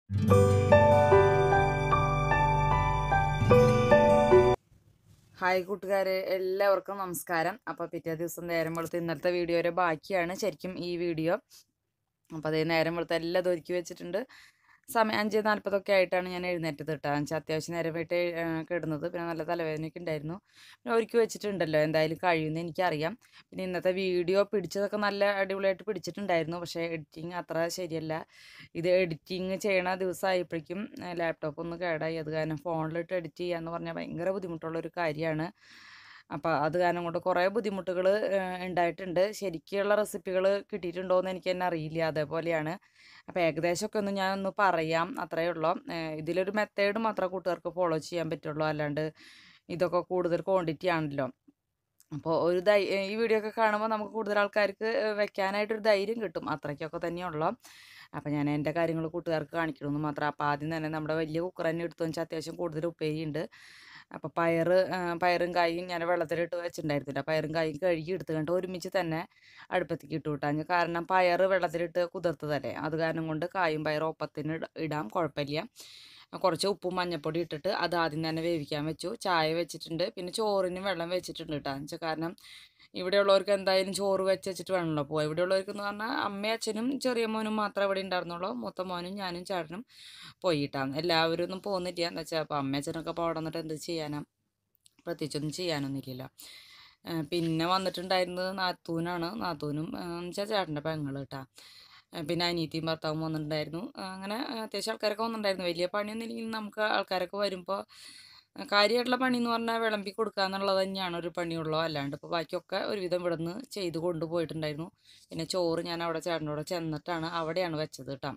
Hi കൂട്ടുകാരെ എല്ലാവർക്കും നമസ്കാരം അപ്പോൾ പിറ്റേ ദിവസം നേരം വെളുത്ത് ഇന്നലത്തെ വീഡിയോയുടെ ബാക്കിയാണ് ശരിക്കും ഈ വീഡിയോ അപ്പോൾ അതേ നേരം വെളുത്ത് എല്ലാം ഒരുക്കി വെച്ചിട്ടുണ്ട് സമയം അഞ്ച് നാൽപ്പതൊക്കെ ആയിട്ടാണ് ഞാൻ എഴുന്നേറ്റത് കേട്ടോ എന്നുവെച്ചാൽ അത്യാവശ്യം നേരമായിട്ട് കിടന്നത് പിന്നെ നല്ല തലവേദനയൊക്കെ ഉണ്ടായിരുന്നു പിന്നെ ഒരുക്കി വെച്ചിട്ടുണ്ടല്ലോ എന്തായാലും കഴിയുമെന്ന് എനിക്കറിയാം പിന്നെ ഇന്നത്തെ വീഡിയോ പിടിച്ചതൊക്കെ നല്ല അടിപൊളിയായിട്ട് പിടിച്ചിട്ടുണ്ടായിരുന്നു പക്ഷേ എഡിറ്റിങ് അത്ര ശരിയല്ല ഇത് എഡിറ്റിങ് ചെയ്യണ ദിവസമായപ്പോഴേക്കും ലാപ്ടോപ്പ് ഒന്ന് കേടായി അത് കാരണം ഫോണിലിട്ട് എഡിറ്റ് ചെയ്യാന്ന് പറഞ്ഞാൽ ഭയങ്കര ബുദ്ധിമുട്ടുള്ള ഒരു കാര്യമാണ് അപ്പോൾ അത് കാരണം കൊണ്ട് കുറേ ബുദ്ധിമുട്ടുകൾ ഉണ്ടായിട്ടുണ്ട് ശരിക്കുള്ള റെസിപ്പികൾ കിട്ടിയിട്ടുണ്ടോ എന്ന് എനിക്ക് തന്നെ അറിയില്ല അതേപോലെയാണ് അപ്പോൾ ഏകദേശമൊക്കെ ഒന്ന് ഞാൻ ഒന്ന് പറയാം അത്രയേ ഉള്ളൂ ഏഹ് ഇതിലൊരു മെത്തേഡ് മാത്രമേ കൂട്ടുകാർക്ക് ഫോളോ ചെയ്യാൻ പറ്റുള്ളൂ അല്ലാണ്ട് ഇതൊക്കെ കൂടുതൽ ക്വാണ്ടിറ്റി ആണല്ലോ അപ്പോൾ ഒരു ധൈ ഈ വീഡിയോ ഒക്കെ കാണുമ്പോൾ നമുക്ക് കൂടുതൽ ആൾക്കാർക്ക് വെക്കാനായിട്ടൊരു ധൈര്യം കിട്ടും അത്രയ്ക്കൊക്കെ തന്നെയുള്ളൂ അപ്പോൾ ഞാൻ എൻ്റെ കാര്യങ്ങൾ കൂട്ടുകാർക്ക് കാണിക്കണമെന്ന് മാത്രം അപ്പോൾ ആദ്യം തന്നെ നമ്മുടെ വലിയ കുക്കർ തന്നെ എടുത്തു വെച്ചാൽ അത്യാവശ്യം കൂടുതൽ ഉപ്പേരി ഉണ്ട് അപ്പോൾ പയറ് പയറും കായും ഞാൻ വെള്ളത്തിലിട്ട് വെച്ചിട്ടുണ്ടായിരുന്നില്ല പയറും കായും കഴുകി എടുത്ത് കണ്ട് ഒരുമിച്ച് തന്നെ അടുപ്പത്തേക്ക് ഇട്ട് വിട്ടാൽ കാരണം പയറ് വെള്ളത്തിലിട്ട് കുതിർത്തതല്ലേ അത് കാരണം കൊണ്ട് കായും പയറും ഒപ്പത്തിന് ഇട- ഇടാം കുഴപ്പമില്ല കുറച്ച് ഉപ്പും മഞ്ഞപ്പൊടി ഇട്ടിട്ട് അത് ആദ്യം തന്നെ വേവിക്കാൻ വെച്ചു ചായ വെച്ചിട്ടുണ്ട് പിന്നെ ചോറിന് വെള്ളം വെച്ചിട്ടുണ്ട് കേട്ടോ എന്ന് വെച്ചാൽ കാരണം ഇവിടെയുള്ളവർക്ക് എന്തായാലും ചോറ് വെച്ച് വെച്ചിട്ട് വേണമല്ലോ പോയി ഇവിടെയുള്ളവർക്ക് എന്ന് പറഞ്ഞാൽ അമ്മയും അച്ഛനും ചെറിയ മോനും മാത്രമേ ഇവിടെ ഉണ്ടായിരുന്നുള്ളൂ മൂത്ത മോനും ഞാനും ചേട്ടനും പോയിട്ടാണ് എല്ലാവരും ഒന്നും പോകുന്നില്ല എന്ന് വെച്ചാൽ അപ്പോൾ അമ്മയും അച്ഛനൊക്കെ ഇപ്പോൾ അവിടെ വന്നിട്ട് എന്ത് ചെയ്യാനാ പ്രത്യേകിച്ചൊന്നും ചെയ്യാനൊന്നുമില്ലല്ലോ ആ, പിന്നെ വന്നിട്ടുണ്ടായിരുന്നത് നാത്തൂനാണ് നാത്തൂനും വെച്ചാൽ ചേട്ടൻ്റെ പെങ്ങൾ കേട്ടാ ആ, പിന്നെ അനിയത്തിയും ഭർത്താവും വന്നിട്ടുണ്ടായിരുന്നു ആ, അങ്ങനെ അത്യാവശ്യം ആൾക്കാരൊക്കെ വന്നിട്ടുണ്ടായിരുന്നു വലിയ പണിയൊന്നും ഇല്ലെങ്കിൽ നമുക്ക് ആൾക്കാരൊക്കെ വരുമ്പോൾ കാര്യമായിട്ടുള്ള പണി എന്ന് പറഞ്ഞാൽ വിളമ്പി കൊടുക്കുക എന്നുള്ളത് തന്നെയാണ് ഒരു പണിയുള്ളൂ അല്ലാണ്ട് ഇപ്പോൾ ബാക്കിയൊക്കെ ഒരുവിധം ഇവിടെ നിന്ന് ചെയ്ത് കൊണ്ടുപോയിട്ടുണ്ടായിരുന്നു പിന്നെ ചോറ് ഞാൻ അവിടെ ചേട്ടനോട് ചെന്നിട്ടാണ് അവിടെയാണ് വെച്ചത് കേട്ടോ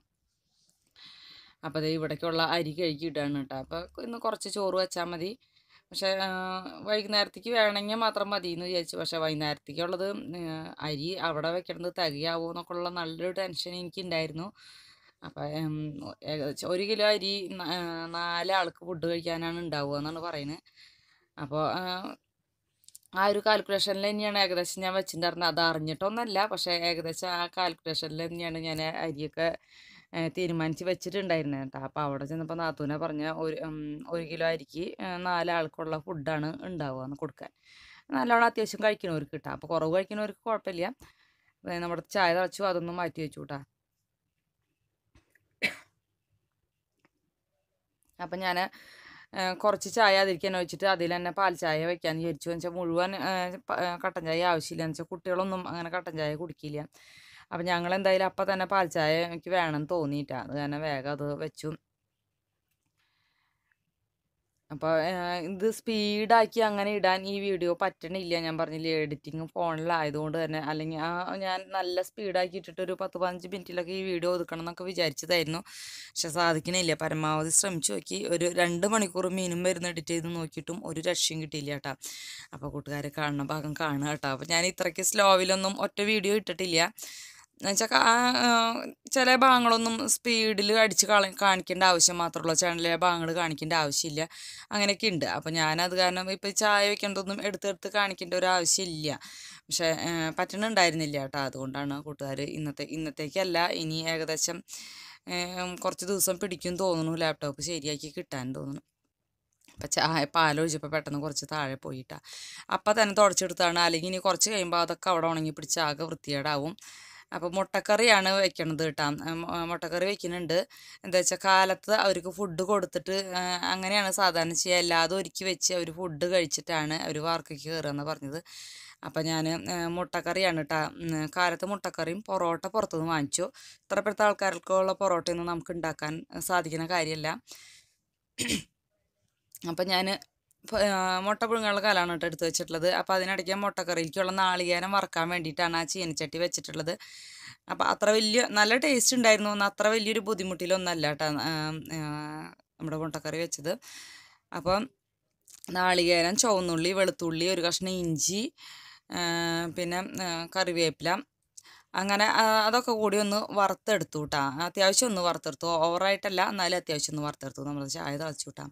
അപ്പോൾ ദേ ഇവിടേക്കുള്ള അരി കഴുകി ഇടുകയാണ് കേട്ടോ അപ്പോൾ ഇന്ന് കുറച്ച് ചോറ് വെച്ചാൽ മതി പക്ഷേ ആ, വൈകുന്നേരത്തേക്ക് വേണമെങ്കിൽ മാത്രം മതി എന്ന് വിചാരിച്ചു പക്ഷേ വൈകുന്നേരത്തേക്കുള്ളത് ആ, അരി അവിടെ വെക്കണത് തികയാവോ എന്നൊക്കെ ഉള്ള നല്ലൊരു ടെൻഷൻ എനിക്കുണ്ടായിരുന്നു അപ്പോൾ ഉം, ഏകദേശം ഒരു കിലോ അരി ന- ആ, നാലാൾക്ക് ഫുഡ് കഴിക്കാനാണ് ഉണ്ടാവുക എന്നാണ് പറയുന്നത് അപ്പോൾ ആ ഒരു കാൽക്കുലേഷനിൽ തന്നെയാണ് ഏകദേശം ഞാൻ വെച്ചിട്ടുണ്ടായിരുന്നത് അത് അറിഞ്ഞിട്ടൊന്നല്ല പക്ഷേ ഏകദേശം ആ കാൽക്കുലേഷനിൽ തന്നെയാണ് ഞാൻ അരിയൊക്കെ ഏ, തീരുമാനിച്ച് വെച്ചിട്ടുണ്ടായിരുന്നത് കേട്ടോ അപ്പോൾ അവിടെ ചെന്നപ്പോൾ നാത്തൂനെ പറഞ്ഞ ഒരു ഉം, ഒരു കിലോ അരിക്ക് ഏ, നാലാൾക്കുള്ള ഫുഡാണ് ഉണ്ടാവുക എന്ന് കൊടുക്കാൻ നല്ലോണം അത്യാവശ്യം കഴിക്കണവർക്ക് കിട്ടാം അപ്പോൾ കുറവ് കഴിക്കണവർക്ക് കുഴപ്പമില്ല ഏ, നമ്മുടെ ചായ തിളച്ചു അതൊന്നും മാറ്റി വെച്ചു കേട്ടോ അപ്പം ഞാൻ കുറച്ച് ചായ അതിരിക്കാൻ വെച്ചിട്ട് അതിൽ തന്നെ പാൽ ചായ വെക്കാന്ന് വിചാരിച്ചു എന്ന് വെച്ചാൽ മുഴുവൻ ഏ, പ- ഏ, കട്ടൻ ചായ ആവശ്യമില്ല എന്ന് വെച്ചാൽ കുട്ടികളൊന്നും അങ്ങനെ കട്ടൻ ചായ കുടിക്കില്ല അപ്പം ഞങ്ങൾ എന്തായാലും അപ്പം തന്നെ പാൽ ചായ എനിക്ക് വേണമെന്ന് തോന്നിയിട്ടാ അത് കാരണം വേഗം അത് വെച്ചു അപ്പോൾ ഇത് സ്പീഡാക്കി അങ്ങനെ ഇടാൻ ഈ വീഡിയോ പറ്റണില്ല ഞാൻ പറഞ്ഞില്ലേ എഡിറ്റിങ് ഫോണിലായതുകൊണ്ട് തന്നെ അല്ലെങ്കിൽ ആ ഞാൻ നല്ല സ്പീഡാക്കി ഇട്ടിട്ട് ഒരു പത്ത് പതിനഞ്ച് മിനിറ്റിലൊക്കെ ഈ വീഡിയോ ഒതുക്കണം എന്നൊക്കെ വിചാരിച്ചതായിരുന്നു പക്ഷെ സാധിക്കണില്ല പരമാവധി ശ്രമിച്ചു നോക്കി ഒരു രണ്ട് മണിക്കൂർ മീനും വരുന്ന എഡിറ്റ് ചെയ്ത് നോക്കിയിട്ടും ഒരു രക്ഷയും കിട്ടിയില്ല കേട്ടോ അപ്പോൾ കൂട്ടുകാരെ കാണുന്ന ഭാഗം കാണുക കേട്ടോ അപ്പോൾ ഞാൻ ഇത്രയ്ക്ക് സ്ലോവിലൊന്നും ഒറ്റ വീഡിയോ ഇട്ടിട്ടില്ല എന്നുവെച്ചാൽ ചില ഭാഗങ്ങളൊന്നും സ്പീഡിൽ അടിച്ച് കള കാണിക്കേണ്ട ആവശ്യം മാത്രമുള്ളൂ ചില ഭാഗങ്ങൾ കാണിക്കേണ്ട ആവശ്യമില്ല അങ്ങനെയൊക്കെ ഉണ്ട് അപ്പോൾ ഞാനത് കാരണം ഇപ്പോൾ ചായ വെക്കേണ്ടതൊന്നും എടുത്തെടുത്ത് കാണിക്കേണ്ട ഒരു ആവശ്യമില്ല പക്ഷേ ഏഹ്, പറ്റണുണ്ടായിരുന്നില്ല കേട്ടോ അതുകൊണ്ടാണ് കൂട്ടുകാർ ഇന്നത്തെ ഇന്നത്തേക്കല്ല ഇനി ഏകദേശം ഏഹ്, കുറച്ച് ദിവസം പിടിക്കും തോന്നുന്നു ലാപ്ടോപ്പ് ശരിയാക്കി കിട്ടാൻ തോന്നുന്നു അപ്പം ചായ പാലൊഴിച്ചപ്പോൾ പെട്ടെന്ന് കുറച്ച് താഴെ പോയിട്ടാ അപ്പം തന്നെ തുടച്ചെടുത്താണ് അല്ലെങ്കിൽ ഇനി കുറച്ച് കഴിയുമ്പോൾ അതൊക്കെ അവിടെ ഉണങ്ങി പിടിച്ച് ആകെ വൃത്തികേടാവും അപ്പോൾ മുട്ടക്കറിയാണ് വെക്കണത് കേട്ടോ ഉം, ആ, മുട്ടക്കറി വെക്കുന്നുണ്ട് എന്താ വെച്ചാൽ കാലത്ത് അവർക്ക് ഫുഡ് കൊടുത്തിട്ട് ആ, അങ്ങനെയാണ് സാധാരണ ചെയ്യുക എല്ലാതും ഒരുക്കി വെച്ച് അവർ ഫുഡ് കഴിച്ചിട്ടാണ് അവർ വാർക്കയ്ക്ക് കയറുകയെന്ന് പറഞ്ഞത് അപ്പം ഞാൻ മുട്ടക്കറിയാണ് കേട്ടോ കാലത്ത് മുട്ടക്കറിയും പൊറോട്ട പുറത്തുനിന്ന് വാങ്ങിച്ചു ഇത്രപ്പെടുത്ത ആൾക്കാർക്കുള്ള പൊറോട്ടയൊന്നും നമുക്ക് ഉണ്ടാക്കാൻ സാധിക്കുന്ന കാര്യമല്ല അപ്പം ഞാൻ മുട്ട പുഴുങ്ങാനുള്ള കാലാണ് കേട്ടോ എടുത്ത് വെച്ചിട്ടുള്ളത് അപ്പോൾ അതിനിടയ്ക്ക് മുട്ടക്കറിയിലേക്കുള്ള നാളികേരം വറക്കാൻ വേണ്ടിയിട്ടാണ് ആ ചീനച്ചട്ടി വെച്ചിട്ടുള്ളത് അപ്പോൾ അത്ര വലിയ നല്ല ടേസ്റ്റ് ഉണ്ടായിരുന്നു എന്നാൽ അത്ര വലിയൊരു ബുദ്ധിമുട്ടിലൊന്നല്ല കേട്ടോ നമ്മുടെ മുട്ടക്കറി വെച്ചത് അപ്പം നാളികേരം ചുവന്നുള്ളി വെളുത്തുള്ളി ഒരു കഷ്ണം ഇഞ്ചി ആ, പിന്നെ ആ, കറിവേപ്പില അങ്ങനെ ആ, അതൊക്കെ കൂടി ഒന്ന് വറുത്തെടുത്തു കേട്ടോ അത്യാവശ്യം ഒന്ന് വറുത്തെടുത്തു ഓവറായിട്ടല്ല എന്നാലും അത്യാവശ്യം ഒന്ന് വറുത്തെടുത്തു നമ്മൾ ചായ തിളച്ചു കൂട്ടാം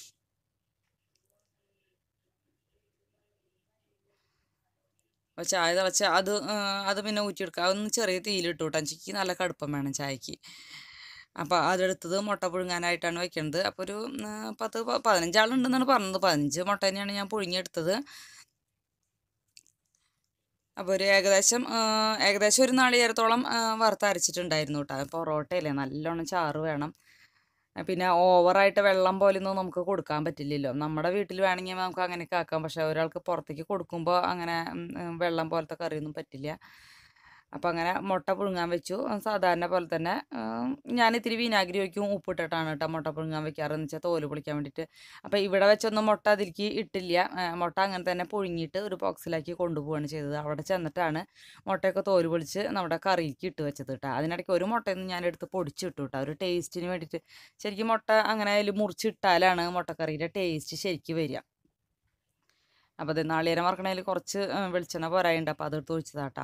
അപ്പോൾ ചായ തിളച്ച് അത് ആ, അത് പിന്നെ ഊറ്റിയെടുക്കുക അതൊന്ന് ചെറിയ തീയിലിട്ട് കൂട്ടാൻ എനിക്ക് നല്ല കടുപ്പം വേണം ചായക്ക് അപ്പോൾ അതെടുത്തത് മുട്ട പുഴുങ്ങാനായിട്ടാണ് വെക്കുന്നത് അപ്പോൾ ഒരു ഉം, പത്ത് പ- പതിനഞ്ചാളുണ്ടെന്നാണ് പറഞ്ഞത് പതിനഞ്ച് മുട്ട തന്നെയാണ് ഞാൻ പുഴുങ്ങിയെടുത്തത് അപ്പോൾ ഒരു ഏകദേശം ആ, ഏകദേശം ഒരു നാളികേരത്തോളം ആ, വറുത്ത് അരച്ചിട്ടുണ്ടായിരുന്നു കേട്ടോ പൊറോട്ടയല്ലേ നല്ലോണം ചാറ് വേണം ആ, പിന്നെ ഓവറായിട്ട് വെള്ളം പോലെയൊന്നും നമുക്ക് കൊടുക്കാൻ പറ്റില്ലല്ലോ നമ്മുടെ വീട്ടിൽ വേണമെങ്കിൽ നമുക്ക് അങ്ങനെയൊക്കെ ആക്കാം പക്ഷെ ഒരാൾക്ക് പുറത്തേക്ക് കൊടുക്കുമ്പോൾ അങ്ങനെ ഉം, ഉം, വെള്ളം പോലത്തെ കറിയൊന്നും പറ്റില്ല അപ്പം അങ്ങനെ മുട്ട പുഴുങ്ങാൻ വെച്ചു സാധാരണ പോലെ തന്നെ ഉം, ഞാൻ ഇത്തിരി വിനാഗിരി ഒഴിക്കും ഉപ്പിട്ടിട്ടാണ് കേട്ടോ മുട്ട പുഴുങ്ങാൻ വെക്കാറ് എന്ന് വെച്ചാൽ തോല് പൊളിക്കാൻ വേണ്ടിയിട്ട് അപ്പോൾ ഇവിടെ വെച്ചൊന്നും മുട്ട അതിലേക്ക് ഇട്ടില്ല ആ, മുട്ട അങ്ങനെ തന്നെ പുഴുങ്ങിയിട്ട് ഒരു ബോക്സിലാക്കി കൊണ്ടുപോവുകയാണ് ചെയ്തത് അവിടെ ചെന്നിട്ടാണ് മുട്ടയൊക്കെ തോല് പൊളിച്ച് നമ്മുടെ കറിക്ക് ഇട്ട് വെച്ചത് കേട്ടോ അതിനിടയ്ക്ക് ഒരു മുട്ടയൊന്നും ഞാൻ എടുത്ത് പൊടിച്ചിട്ടു കേട്ടോ ഒരു ടേസ്റ്റിന് വേണ്ടിയിട്ട് ശരിക്കും മുട്ട അങ്ങനെ അതിൽ മുറിച്ചിട്ടാലാണ് മുട്ടക്കറിയുടെ ടേസ്റ്റ് ശരിക്കും വരിക അപ്പോൾ അത് നാളികേരം വറക്കണതിൽ കുറച്ച് ആ, വെളിച്ചെണ്ണ പോരായുണ്ട് അപ്പോൾ അതെടുത്ത് ഒഴിച്ചതാട്ടാ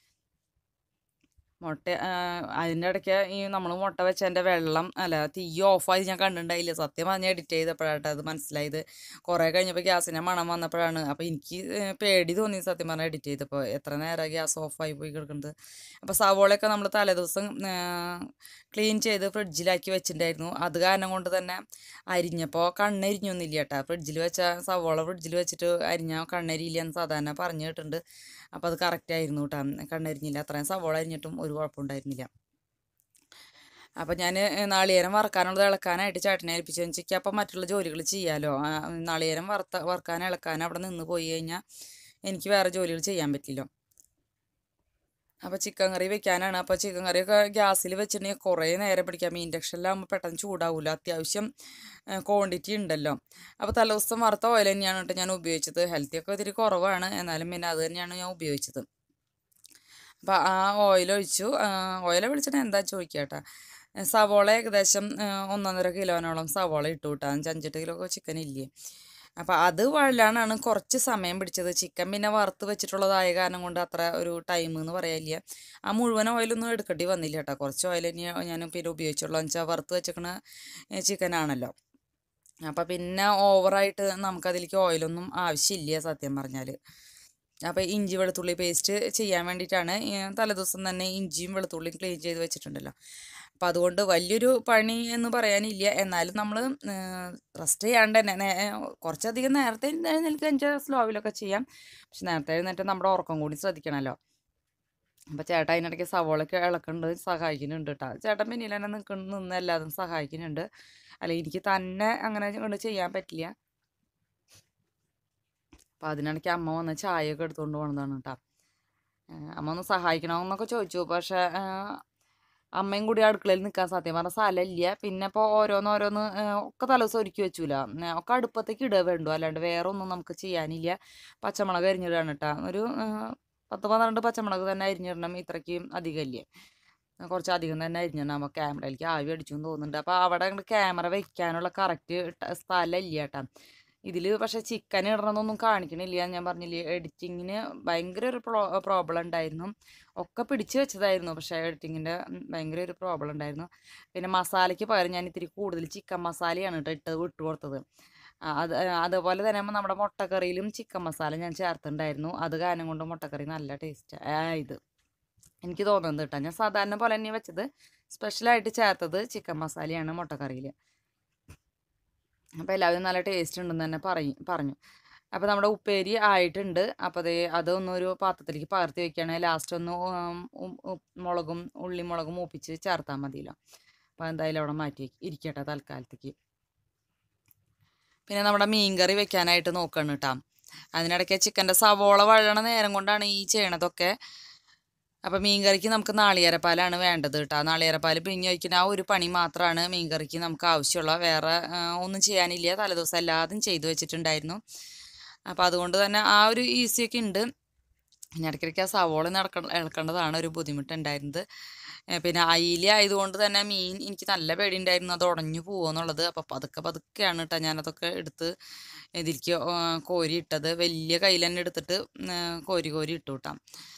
മുട്ട അതിൻ്റെ ഇടയ്ക്ക് ഈ നമ്മൾ മുട്ട വെച്ചതിൻ്റെ വെള്ളം അല്ല തീ ഓഫായി ഞാൻ കണ്ടിട്ടുണ്ടായില്ല സത്യം പറഞ്ഞാൽ എഡിറ്റ് ചെയ്തപ്പോഴാട്ടോ അത് മനസ്സിലായത് കുറേ കഴിഞ്ഞപ്പോൾ ഗ്യാസിൻ്റെ മണം വന്നപ്പോഴാണ് അപ്പോൾ എനിക്ക് ഏഹ്, പേടി തോന്നി സത്യം പറഞ്ഞാൽ എഡിറ്റ് ചെയ്തപ്പോൾ എത്ര നേരം ഗ്യാസ് ഓഫായി പോയി കിടക്കുന്നത് അപ്പോൾ സവോളയൊക്കെ നമ്മൾ തലേദിവസം ക്ലീൻ ചെയ്ത് ഫ്രിഡ്ജിലാക്കി വെച്ചിട്ടുണ്ടായിരുന്നു അത് കാരണം കൊണ്ട് തന്നെ അരിഞ്ഞപ്പോൾ കണ്ണെരിഞ്ഞൊന്നുമില്ല കേട്ടോ ഫ്രിഡ്ജിൽ വെച്ച സവോള ഫ്രിഡ്ജിൽ വെച്ചിട്ട് അരിഞ്ഞാൽ കണ്ണെരിയില്ല എന്ന് സാധാരണ പറഞ്ഞു കേട്ടിട്ടുണ്ട് അപ്പോൾ അത് കറക്റ്റ് ആയിരുന്നു കേട്ടോ കണ്ണെരിഞ്ഞില്ല അത്രയും സവോള അരിഞ്ഞിട്ടും ഒരു കുഴപ്പമുണ്ടായിരുന്നില്ല അപ്പം ഞാൻ നാളികേരം വറക്കാനുള്ളത് ഇളക്കാനായിട്ട് ചേട്ടനെ ഏൽപ്പിച്ചു വെച്ചിട്ട് അപ്പം മറ്റുള്ള ജോലികൾ ചെയ്യാമല്ലോ ആ, നാളികേരം വറുത്ത വറക്കാൻ ഇളക്കാൻ അവിടെ നിന്ന് പോയി കഴിഞ്ഞാൽ എനിക്ക് വേറെ ജോലികൾ ചെയ്യാൻ പറ്റില്ല അപ്പോൾ ചിക്കൻ കറി വെക്കാനാണ് അപ്പോൾ ചിക്കൻ കറിയൊക്കെ ഗ്യാസിൽ വെച്ചിട്ടുണ്ടെങ്കിൽ കുറേ നേരം പിടിക്കാം ഇൻഡക്ഷനിലാകുമ്പോൾ പെട്ടെന്ന് ചൂടാവില്ല അത്യാവശ്യം ക്വാണ്ടിറ്റി ഉണ്ടല്ലോ അപ്പോൾ തലേദിവസം വറുത്ത ഓയിൽ തന്നെയാണ് കേട്ടോ ഞാൻ ഉപയോഗിച്ചത് ഹെൽത്തിയൊക്കെ ഇത്തിരി കുറവാണ് എന്നാലും പിന്നെ അത് തന്നെയാണ് ഞാൻ ഉപയോഗിച്ചത് അപ്പോൾ ആ ഓയിൽ ഒഴിച്ചു ഓയിൽ വിളിച്ചിട്ട് എന്താ ചോദിക്കുക കേട്ടോ സവോള ഏകദേശം ആ, ഒന്നൊന്നര കിലോനോളം സവോള ഇട്ടു കേട്ടോ അഞ്ച് അഞ്ചെട്ട് കിലോ ചിക്കൻ ഇല്ലേ അപ്പോൾ അത് വഴലാനാണ് കുറച്ച് സമയം പിടിച്ചത് ചിക്കൻ പിന്നെ വറുത്ത് വെച്ചിട്ടുള്ളതായ കാരണം കൊണ്ട് അത്ര ഒരു ടൈം എന്ന് പറയാനില്ല ആ മുഴുവൻ ഓയിലൊന്നും എടുക്കേണ്ടി വന്നില്ല കേട്ടോ കുറച്ച് ഓയിൽ തന്നെ ഞാൻ പിന്നെ ഉപയോഗിച്ചുള്ളൂ എന്ന് വെച്ചാൽ വറുത്ത് വെച്ചേക്കണ ചിക്കനാണല്ലോ അപ്പം പിന്നെ ഓവറായിട്ട് നമുക്കതിലേക്ക് ഓയിലൊന്നും ആവശ്യമില്ല സത്യം പറഞ്ഞാൽ അപ്പോൾ ഇഞ്ചി വെളുത്തുള്ളി പേസ്റ്റ് ചെയ്യാൻ വേണ്ടിയിട്ടാണ് ഈ തലേദിവസം തന്നെ ഇഞ്ചിയും വെളുത്തുള്ളിയും ക്ലീൻ ചെയ്ത് വെച്ചിട്ടുണ്ടല്ലോ അപ്പോൾ അതുകൊണ്ട് വലിയൊരു പണി എന്ന് പറയാനില്ല എന്നാലും നമ്മൾ റെസ്റ്റ് ചെയ്യാണ്ട് തന്നെ നേ- കുറച്ചധികം നേരത്തെ എഴുന്നേൽക്കുക വെച്ചാൽ സ്ലോവിലൊക്കെ ചെയ്യാം പക്ഷെ നേരത്തെ എഴുന്നേറ്റ് നമ്മുടെ ഉറക്കം കൂടി ശ്രദ്ധിക്കണമല്ലോ അപ്പോൾ ചേട്ടൻ അതിനിടയ്ക്ക് സവോളൊക്കെ ഇളക്കുന്നുണ്ട് സഹായിക്കുന്നുണ്ട് കേട്ടോ ചേട്ടൻ പിന്നിൽ തന്നെ നിൽക്കുന്ന നിന്ന് എല്ലാതും സഹായിക്കുന്നുണ്ട് അല്ല എനിക്ക് തന്നെ അങ്ങനെ കൊണ്ട് ചെയ്യാൻ പറ്റില്ല അപ്പോൾ അതിനിടയ്ക്ക് അമ്മ വന്ന് ചായയൊക്കെ എടുത്തുകൊണ്ട് പോണതാണ് കേട്ടോ അമ്മ ഒന്ന് സഹായിക്കണമെന്നൊക്കെ ചോദിച്ചു പക്ഷേ ആ, അമ്മയും കൂടി അടുക്കളയിൽ നിൽക്കാൻ സത്യം പറഞ്ഞാൽ സ്ഥലമില്ല പിന്നെ ഇപ്പോൾ ഓരോന്ന് ഓരോന്ന് ആ, ഒക്കെ തലേദിവസം ഒരുക്കി വെച്ചൂല ആ, ഒക്കെ അടുപ്പത്തേക്ക് ഇടുക വേണ്ടു അല്ലാണ്ട് വേറെ ഒന്നും നമുക്ക് ചെയ്യാനില്ല പച്ചമുളക് അരിഞ്ഞിടാണ് കേട്ടോ ഒരു ആ, പത്ത് പന്ത്രണ്ട് പച്ചമുളക് തന്നെ അരിഞ്ഞിടണം ഇത്രയ്ക്ക് അധികമില്ലേ കുറച്ച് അധികം തന്നെ അരിഞ്ഞിടണം അപ്പോൾ ക്യാമറയിലേക്ക് ആവി അടിച്ചു എന്ന് തോന്നുന്നുണ്ട് അപ്പോൾ അവിടെ അങ്ങോട്ട് ക്യാമറ വെക്കാനുള്ള കറക്റ്റ് സ്ഥലമില്ല കേട്ടോ ഇതിൽ പക്ഷേ ചിക്കൻ ഇടണമെന്നൊന്നും കാണിക്കണില്ല ഞാൻ പറഞ്ഞില്ലേ എഡിറ്റിങ്ങിന് ഭയങ്കര ഒരു പ്രോ പ്രോബ്ലം ഉണ്ടായിരുന്നു ഒക്കെ പിടിച്ച് വെച്ചതായിരുന്നു പക്ഷേ എഡിറ്റിങ്ങിൻ്റെ ഭയങ്കര ഒരു പ്രോബ്ലം ഉണ്ടായിരുന്നു പിന്നെ മസാലയ്ക്ക് പകരം ഞാൻ ഇത്തിരി കൂടുതൽ ചിക്കൻ മസാലയാണ് കേട്ടോ ഇട്ടത് വിട്ട് കൊടുത്തത് ആ, അത് അതുപോലെ തന്നെ നമ്മുടെ മുട്ടക്കറിയിലും ചിക്കൻ മസാല ഞാൻ ചേർത്തിട്ടുണ്ടായിരുന്നു അത് കാരണം കൊണ്ട് മുട്ടക്കറി നല്ല ടേസ്റ്റ് ഇത് എനിക്ക് തോന്നുന്നത് കേട്ടോ ഞാൻ സാധാരണ പോലെ തന്നെ വെച്ചത് സ്പെഷ്യലായിട്ട് ചേർത്തത് ചിക്കൻ മസാലയാണ് മുട്ടക്കറിയിൽ അപ്പോൾ എല്ലാവരും നല്ല ടേസ്റ്റ് ഉണ്ടെന്ന് തന്നെ പറയും പറഞ്ഞു അപ്പോൾ നമ്മുടെ ഉപ്പേരി ആയിട്ടുണ്ട് അപ്പോൾ അതേ അതൊന്നൊരു പാത്രത്തിലേക്ക് പകർത്തി വെക്കുകയാണെങ്കിൽ ലാസ്റ്റ് ഒന്ന് ഉം, ഉം, ഉം, മുളകും ഉള്ളിമുളകും മൂപ്പിച്ച് ചേർത്താൽ മതിയല്ലോ അപ്പോൾ എന്തായാലും അവിടെ മാറ്റി വെക്ക്- ഇരിക്കട്ടെ തൽക്കാലത്തേക്ക് പിന്നെ നമ്മുടെ മീൻകറി വെക്കാനായിട്ട് നോക്കണം കേട്ടോ അതിനിടയ്ക്ക് ചിക്കൻ്റെ സവോള വഴണ നേരം കൊണ്ടാണ് ഈ ചെയ്യണതൊക്കെ അപ്പം മീൻകറിക്ക് നമുക്ക് നാളികേരപ്പാലാണ് വേണ്ടത് കേട്ടോ നാളികേരപ്പാൽ പിഴിഞ്ഞ് വയ്ക്കുന്ന ആ ഒരു പണി മാത്രമാണ് മീൻകറിക്ക് നമുക്ക് ആവശ്യമുള്ള വേറെ ആ, ഒന്നും ചെയ്യാനില്ല തലേദിവസം എല്ലാതും ചെയ്തു വെച്ചിട്ടുണ്ടായിരുന്നു അപ്പോൾ അതുകൊണ്ട് തന്നെ ആ ഒരു ഈസിയൊക്കെ ഉണ്ട് പിന്നെ ഇടയ്ക്കിടയ്ക്ക് ആ സവോള നടക്ക ഇളക്കേണ്ടതാണ് ഒരു ബുദ്ധിമുട്ടുണ്ടായിരുന്നത് ഏ, പിന്നെ അയില ആയതുകൊണ്ട് തന്നെ മീൻ എനിക്ക് നല്ല പേടിയുണ്ടായിരുന്നു അത് ഉടഞ്ഞു പോകുമെന്നുള്ളത് അപ്പോൾ പതുക്കെ പതുക്കെയാണ് കേട്ടോ ഞാനതൊക്കെ എടുത്ത് ഇതിലേക്ക് ആ, കോരി ഇട്ടത് വലിയ കയ്യിൽ തന്നെ എടുത്തിട്ട് ഉം, ആ, കോരി കോരി ഇട്ടു കേട്ടോ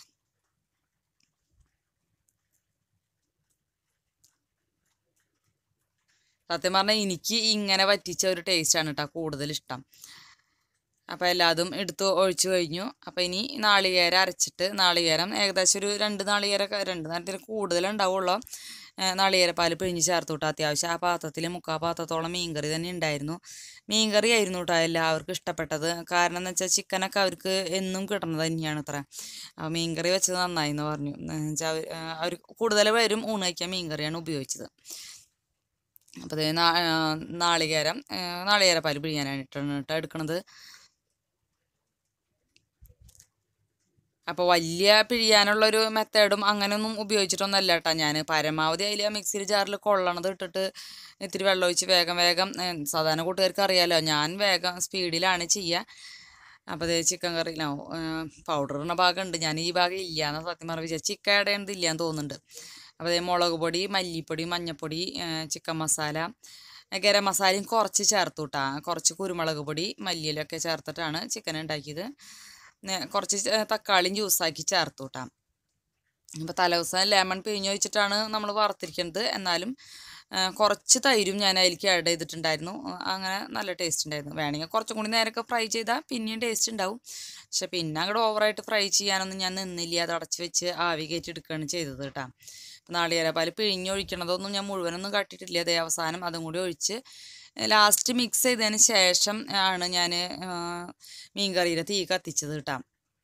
സത്യം പറഞ്ഞാൽ എനിക്ക് ഇങ്ങനെ വറ്റിച്ച ഒരു ടേസ്റ്റാണ് കേട്ടോ കൂടുതൽ ഇഷ്ടം അപ്പോൾ എല്ലാതും എടുത്ത് ഒഴിച്ചു കഴിഞ്ഞു അപ്പോൾ ഇനി നാളികേരം അരച്ചിട്ട് നാളികേരം ഏകദേശം ഒരു രണ്ട് നാളികേരമൊക്കെ രണ്ട് നേരത്തിന് കൂടുതലുണ്ടാവുള്ളൂ നാളികേരപ്പാൽ പിഴിഞ്ഞ് ചേർത്ത് വിട്ടു അത്യാവശ്യം ആ പാത്രത്തിൽ മുക്കാൽ പാത്രത്തോളം മീൻകറി തന്നെ ഉണ്ടായിരുന്നു മീൻകറി ആയിരുന്നു കേട്ടോ എല്ലാവർക്കും ഇഷ്ടപ്പെട്ടത് കാരണം എന്ന് വെച്ചാൽ ചിക്കനൊക്കെ അവർക്ക് എന്നും കിട്ടുന്നത് തന്നെയാണ് അത്ര അപ്പോൾ മീൻകറി വെച്ചത് നന്നായി എന്ന് പറഞ്ഞു എന്നുവെച്ചാൽ അവർ അവർ കൂടുതൽ പേരും ഊണ് കഴിക്കാൻ മീൻകറിയാണ് ഉപയോഗിച്ചത് അപ്പോൾ അതേ നാളികേരം നാളികേരപ്പാൽ പിഴിയാനായിട്ടാണ് കേട്ടോ എടുക്കണത് അപ്പോൾ വലിയ പിഴിയാനുള്ളൊരു മെത്തേഡും അങ്ങനെയൊന്നും ഉപയോഗിച്ചിട്ടൊന്നുമല്ല കേട്ടോ ഞാൻ പരമാവധി അതിൽ ആ മിക്സിയിൽ ജാറിൽ കൊള്ളണത് ഇട്ടിട്ട് ഇത്തിരി വെള്ളം ഒഴിച്ച് വേഗം വേഗം ഏ, സാധാരണ കൂട്ടുകാർക്ക് അറിയാലോ ഞാൻ വേഗം സ്പീഡിലാണ് ചെയ്യുക അപ്പോൾ അതേ ചിക്കൻ കറി പൗഡർ ഇടുന്ന ഭാഗമുണ്ട് ഞാൻ ഈ ഭാഗം ഇല്ല എന്ന് സത്യം പറഞ്ഞ വിചാരിച്ചു ചിക്കൻ ഇടേണ്ടത് ഇല്ല എന്ന് തോന്നുന്നുണ്ട് അപ്പോൾ അതേ മുളക് പൊടി മല്ലിപ്പൊടി മഞ്ഞൾപ്പൊടി ഏ, ചിക്കൻ മസാല ഏ, ഗരം മസാലയും കുറച്ച് ചേർത്തു കേട്ടാ കുറച്ച് കുരുമുളക് പൊടി മല്ലിയിലൊക്കെ ചേർത്തിട്ടാണ് ചിക്കൻ ഉണ്ടാക്കിയത് ഏ, കുറച്ച് ച- തക്കാളിയും ജ്യൂസാക്കി ചേർത്തു കേട്ടാ ഇപ്പോൾ തലേദിവസം ലെമൺ പിഴിഞ്ഞ് വെച്ചിട്ടാണ് നമ്മൾ വറുത്തിരിക്കുന്നത് എന്നാലും ആ, കുറച്ച് തൈരും ഞാൻ അതിലേക്ക് ആഡ് ചെയ്തിട്ടുണ്ടായിരുന്നു ആ, അങ്ങനെ നല്ല ടേസ്റ്റ് ഉണ്ടായിരുന്നു വേണമെങ്കിൽ കുറച്ചും കൂടി നേരമൊക്കെ ഫ്രൈ ചെയ്താൽ പിന്നെയും ടേസ്റ്റ് ഉണ്ടാവും പക്ഷെ പിന്നെ അങ്ങോട്ട് ഓവറായിട്ട് ഫ്രൈ ചെയ്യാനൊന്നും ഞാൻ നിന്നില്ല അത് അടച്ച് വെച്ച് ആവി കയറ്റി എടുക്കുകയാണ് ചെയ്തത് കേട്ടോ നാളികേരപ്പാൽ പിഴിഞ്ഞൊഴിക്കണതൊന്നും ഞാൻ മുഴുവനൊന്നും കാട്ടിയിട്ടില്ല അതേ അവസാനം അതും കൂടി ഒഴിച്ച് ലാസ്റ്റ് മിക്സ് ചെയ്തതിന് ശേഷം ആണ് ഞാൻ മീൻകറിയിലെ തീ കത്തിച്ചത് കേട്ടോ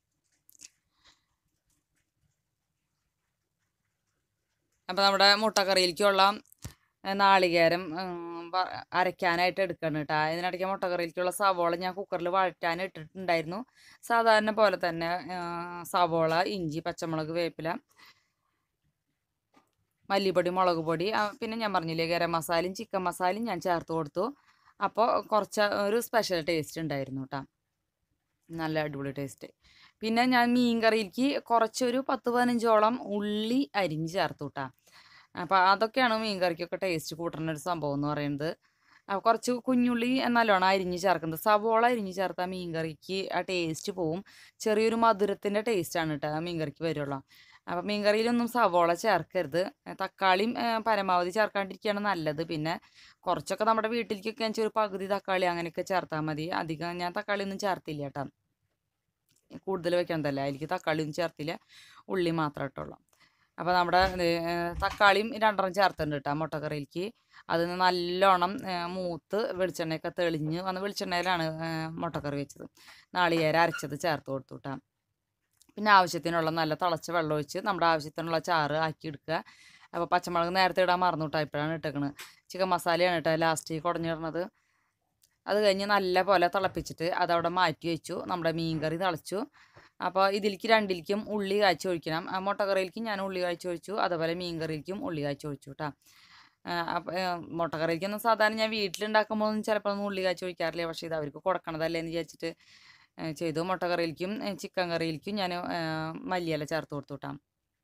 അപ്പോൾ നമ്മുടെ മുട്ടക്കറിയിലേക്കുള്ള ഏ, നാളികേരം ഉം, വ- അരയ്ക്കാനായിട്ട് എടുക്കണം കേട്ടോ ഇതിനിടയ്ക്ക് മുട്ടക്കറിയിലേക്കുള്ള സവോള ഞാൻ കുക്കറിൽ വഴറ്റാൻ ഇട്ടിട്ടുണ്ടായിരുന്നു സാധാരണ പോലെ തന്നെ ആ, സവോള ഇഞ്ചി പച്ചമുളക് വേപ്പില മല്ലിപ്പൊടി മുളക് പൊടി ആ, പിന്നെ ഞാൻ പറഞ്ഞില്ലേ ഗരം മസാലയും ചിക്കൻ മസാലയും ഞാൻ ചേർത്ത് കൊടുത്തു അപ്പോൾ കുറച്ച് ഒരു സ്പെഷ്യൽ ടേസ്റ്റ് ഉണ്ടായിരുന്നു കേട്ടോ നല്ല അടിപൊളി ടേസ്റ്റ് പിന്നെ ഞാൻ മീൻ കറിയിലേക്ക് കുറച്ചൊരു പത്ത് പതിനഞ്ചോളം ഉള്ളി അരിഞ്ഞ് ചേർത്തു കേട്ടോ അപ്പോൾ അതൊക്കെയാണ് മീൻ കറിക്കൊക്കെ ടേസ്റ്റ് കൂട്ടുന്ന ഒരു സംഭവം എന്ന് പറയുന്നത് അപ്പോൾ കുറച്ച് കുഞ്ഞുള്ളി നല്ലോണം അരിഞ്ഞ് ചേർക്കുന്നത് സവോള അരിഞ്ഞ് ചേർത്താൽ മീൻ കറിക്ക് ആ ടേസ്റ്റ് പോവും ചെറിയൊരു മധുരത്തിൻ്റെ ടേസ്റ്റാണ് കേട്ടോ ആ മീൻ കറിക്ക് വരുള്ളൂ അപ്പോൾ മീൻ കറിയിലൊന്നും സവോള ചേർക്കരുത് തക്കാളിയും ഏ, പരമാവധി ചേർക്കാണ്ടിരിക്കുകയാണ് നല്ലത് പിന്നെ കുറച്ചൊക്കെ നമ്മുടെ വീട്ടിലേക്കൊക്കെ വെച്ചാൽ ഒരു പകുതി തക്കാളി അങ്ങനെയൊക്കെ ചേർത്താൽ മതി അധികം ഞാൻ തക്കാളി ഒന്നും ചേർത്തില്ല കേട്ടോ കൂടുതൽ വെക്കണതല്ല അതിലേക്ക് തക്കാളി ഒന്നും ചേർത്തില്ല ഉള്ളി മാത്രം ഇട്ടുള്ളൂ അപ്പോൾ നമ്മുടെ ഇത്, ഏ, തക്കാളിയും രണ്ടെണ്ണം ചേർത്തിട്ടുണ്ട് കേട്ടോ മുട്ടക്കറിയിലേക്ക് അത് നല്ലോണം ഏ, മൂത്ത് വെളിച്ചെണ്ണയൊക്കെ തെളിഞ്ഞ് വന്ന് വെളിച്ചെണ്ണയിലാണ് ഏ, മുട്ടക്കറി വെച്ചത് നാളികേരം അരച്ചത് ചേർത്ത് കൊടുത്തു കേട്ടോ പിന്നെ ആവശ്യത്തിനുള്ള നല്ല തിളച്ച വെള്ളം ഒഴിച്ച് നമ്മുടെ ആവശ്യത്തിനുള്ള ചാറ് ആക്കി എടുക്കുക അപ്പോൾ പച്ചമുളക് നേരത്തെ ഇടാൻ മറന്നു കേട്ടോ ഇപ്പോഴാണ് ഇട്ടേക്കണത് ചിക്കൻ മസാലയാണ് കേട്ടോ ലാസ്റ്റ് കുടഞ്ഞിടുന്നത് അത് കഴിഞ്ഞ് നല്ല പോലെ തിളപ്പിച്ചിട്ട് അതവിടെ മാറ്റി വെച്ചു നമ്മുടെ മീൻ കറി തിളച്ചു അപ്പോൾ ഇതിലേക്ക് രണ്ടിലേക്കും ഉള്ളി കാച്ചി ഒഴിക്കണം ആ മുട്ടക്കറിയിലേക്കും ഞാൻ ഉള്ളി കാച്ചി ഒഴിച്ചു അതുപോലെ മീൻ കറിയിലേക്കും ഉള്ളി കാച്ചി ഒഴിച്ചു കേട്ടോ അപ്പോൾ മുട്ടക്കറിയിലേക്കൊന്നും സാധാരണ ഞാൻ വീട്ടിലുണ്ടാക്കുമ്പോൾ ഒന്നും ചിലപ്പോൾ ഒന്നും ഉള്ളി കാച്ചി ഒഴിക്കാറില്ല പക്ഷേ ഇത് അവർക്ക് കൊടുക്കണതല്ലേ എന്ന് വിചാരിച്ചിട്ട് ഏ, ചെയ്തു മുട്ടക്കറിയിലേക്കും ഏ, ചിക്കൻ കറിയിലേക്കും ഞാൻ മല്ലിയില ചേർത്ത് കൊടുത്തു കേട്ടോ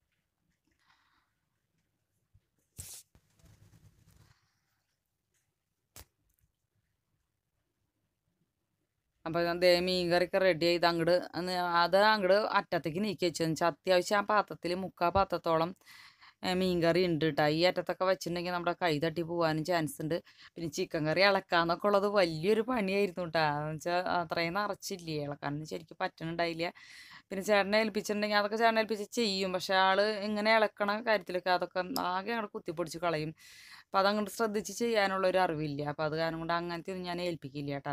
അപ്പോൾ ദേ മീൻ കറിയൊക്കെ റെഡി ചെയ്ത് അങ്ങോട്ട് അത് അങ്ങോട്ട് അറ്റത്തേക്ക് നീക്കി വെച്ചതെന്ന് വെച്ചാൽ അത്യാവശ്യം ആ പാത്രത്തിൽ മുക്കാൽ പാത്രത്തോളം ഏ, മീൻ കറി ഉണ്ട് കേട്ടോ ഈ അറ്റത്തൊക്കെ വെച്ചിട്ടുണ്ടെങ്കിൽ നമ്മുടെ കൈ തട്ടി പോകാനും ചാൻസ് ഉണ്ട് പിന്നെ ചിക്കൻ കറി ഇളക്കാന്നൊക്കെ ഉള്ളത് വലിയൊരു പണിയായിരുന്നു കേട്ടോ എന്ന് വെച്ചാൽ അത്രയും നിറച്ചില്ലേ ഇളക്കാനൊന്നും ശരിക്കും പറ്റണുണ്ടായില്ല പിന്നെ ചേട്ടനെ ഏൽപ്പിച്ചിട്ടുണ്ടെങ്കിൽ അതൊക്കെ ചേട്ടനെ ഏൽപ്പിച്ച് ചെയ്യും പക്ഷെ ആള് ഇങ്ങനെ ഇളക്കണ കാര്യത്തിലൊക്കെ അതൊക്കെ ആകെ അങ്ങോട്ട് കുത്തിപ്പൊടിച്ച് കളയും അപ്പം അതങ്ങോട്ട് ശ്രദ്ധിച്ച് ചെയ്യാനുള്ള ഒരു അറിവില്ല അപ്പം അത് കാരണം കൊണ്ട് അങ്ങനത്തെ ഒന്നും ഞാൻ ഏൽപ്പിക്കില്ല കേട്ടോ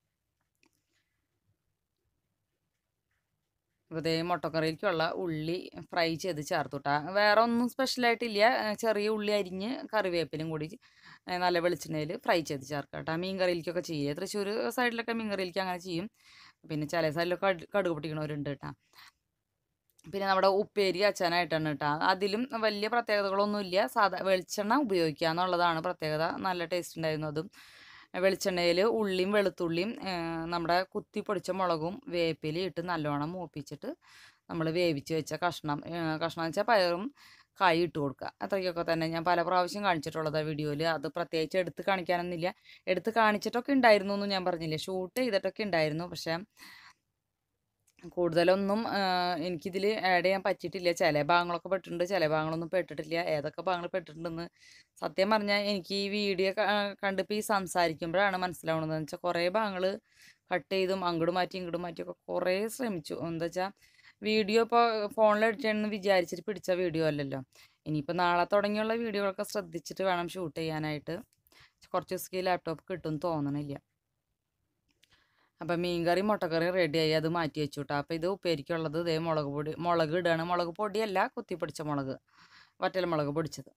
അപ്പോൾ ഇതേ മുട്ടക്കറിയിലേക്കുള്ള ഉള്ളി ഫ്രൈ ചെയ്ത് ചേർത്തു കേട്ടോ വേറെ ഒന്നും സ്പെഷ്യലായിട്ടില്ല ഏ, ചെറിയ ഉള്ളി അരിഞ്ഞ് കറിവേപ്പിലും കൂടി ഏ, നല്ല വെളിച്ചെണ്ണയിൽ ഫ്രൈ ചെയ്ത് ചേർക്കാം കേട്ടോ മീൻ കറിയിലേക്കൊക്കെ ചെയ്യുക തൃശ്ശൂർ സൈഡിലൊക്കെ മീൻ കറിയിലേക്ക് അങ്ങനെ ചെയ്യും പിന്നെ ചില സൈഡിലൊക്കെ കടു- കടുക് പൊട്ടിക്കണവരുണ്ട് കേട്ടോ പിന്നെ നമ്മുടെ ഉപ്പേരി അച്ചാനായിട്ടാണ് കേട്ടോ അതിലും വലിയ പ്രത്യേകതകളൊന്നുമില്ല സാധാ വെളിച്ചെണ്ണ ഉപയോഗിക്കുക എന്നുള്ളതാണ് പ്രത്യേകത നല്ല ടേസ്റ്റ് ഉണ്ടായിരുന്നു അതും വെളിച്ചെണ്ണയിൽ ഉള്ളിയും വെളുത്തുള്ളിയും ഏ, നമ്മുടെ കുത്തി പൊടിച്ച മുളകും വേപ്പിലയും ഇട്ട് നല്ലോണം മൂപ്പിച്ചിട്ട് നമ്മൾ വേവിച്ച് വെച്ച കഷ്ണം ഏ, കഷ്ണം എന്ന് വെച്ചാൽ പയറും കായും ഇട്ട് കൊടുക്കുക അത്രയ്ക്കൊക്കെ തന്നെ ഞാൻ പല പ്രാവശ്യം കാണിച്ചിട്ടുള്ളത് വീഡിയോയിൽ അത് പ്രത്യേകിച്ച് എടുത്ത് കാണിക്കാനൊന്നുമില്ല എടുത്ത് കാണിച്ചിട്ടൊക്കെ ഉണ്ടായിരുന്നു എന്ന് ഞാൻ പറഞ്ഞില്ലേ ഷൂട്ട് ചെയ്തിട്ടൊക്കെ ഉണ്ടായിരുന്നു പക്ഷേ കൂടുതലൊന്നും ആ, എനിക്കിതിൽ ആഡ് ചെയ്യാൻ പറ്റിയിട്ടില്ല ചില ഭാഗങ്ങളൊക്കെ പെട്ടിട്ടുണ്ട് ചില ഭാഗങ്ങളൊന്നും പെട്ടിട്ടില്ല ഏതൊക്കെ ഭാഗങ്ങൾ പെട്ടിട്ടുണ്ടെന്ന് സത്യം പറഞ്ഞാൽ എനിക്ക് ഈ വീഡിയോ കണ്ടിപ്പോൾ ഈ സംസാരിക്കുമ്പോഴാണ് മനസ്സിലാവുന്നത് എന്ന് വെച്ചാൽ കുറേ ഭാഗങ്ങൾ കട്ട് ചെയ്തും അങ്ങോട്ട് മാറ്റി ഇങ്ങോട്ട് മാറ്റിയൊക്കെ കുറേ ശ്രമിച്ചു എന്താ വെച്ചാൽ വീഡിയോ ഇപ്പോൾ ഫോണിൽ എഡിറ്റ് ചെയ്യണമെന്ന് വിചാരിച്ചിട്ട് പിടിച്ച വീഡിയോ അല്ലല്ലോ ഇനിയിപ്പോൾ നാളെ തുടങ്ങിയുള്ള വീഡിയോകളൊക്കെ ശ്രദ്ധിച്ചിട്ട് വേണം ഷൂട്ട് ചെയ്യാനായിട്ട് കുറച്ച് ദിവസത്തേക്ക് ലാപ്ടോപ്പ് കിട്ടും തോന്നണില്ല അപ്പം മീൻകറി മുട്ടക്കറി റെഡിയായി അത് മാറ്റി വെച്ചു കേട്ടോ അപ്പോൾ ഇത് ഉപ്പേരിക്കുള്ളത് ഇതേ മുളക് പൊടി മുളക് ഇടുകയാണ് മുളക് പൊടിയല്ല കുത്തിപ്പൊടിച്ച മുളക് വറ്റൽ മുളക് പൊടിച്ചത്